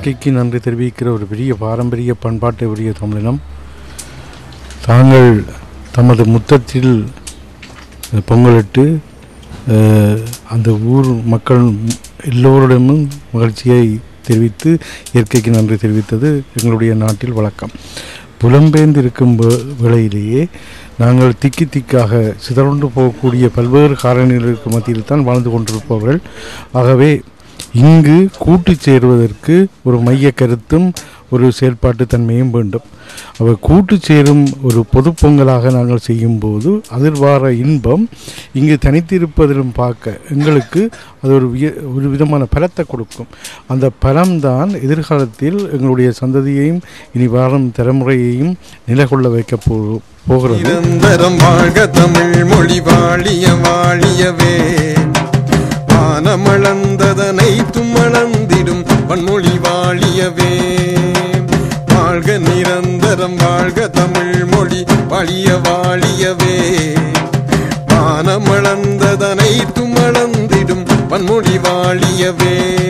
இயற்கைக்கு நன்றி தெரிவிக்கிற ஒரு பெரிய பாரம்பரிய பண்பாட்டை உரிய தமிழினம் தாங்கள் தமது முத்தத்தில் அஹ், பொங்கலிட்டு அஹ், அந்த ஊர் மக்கள் எல்லோரிடமும் மகிழ்ச்சியை தெரிவித்து இயற்கைக்கு நன்றி தெரிவித்தது எங்களுடைய நாட்டில் வழக்கம் புலம்பெயர்ந்து இருக்கும் வே- வேளையிலேயே நாங்கள் திக்கி திக்காக சிதறண்டு போகக்கூடிய பல்வேறு காரணிகளுக்கு மத்தியில் தான் வாழ்ந்து கொண்டிருப்பவர்கள் ஆகவே இங்கு கூட்டு சேருவதற்கு ஒரு மைய கருத்தும் ஒரு செயல்பாட்டு தன்மையும் வேண்டும் அவை கூட்டு சேரும் ஒரு பொது பொங்கலாக நாங்கள் செய்யும்போது அதில் வர இன்பம் இங்கு தனித்திருப்பதிலும் பார்க்க எங்களுக்கு அது ஒரு விய- ஒரு விதமான பலத்தை கொடுக்கும் அந்த பலம்தான் எதிர்காலத்தில் எங்களுடைய சந்ததியையும் இனி வரும் தலைமுறையையும் நிலைகொள்ள வைக்க போ போகிறது நிரந்தரம் வாழ்க தமிழ் மொழி வாழிய வாழியவே வானமளந்ததனை தும்மளந்திடும் வன்மொழி வாழியவே வாழ்க நிரந்தரம் வாழ்க தமிழ் மொழி வாழிய வாழியவே வானமளந்ததனை தும்மளந்திடும் வன்மொழி வாழியவே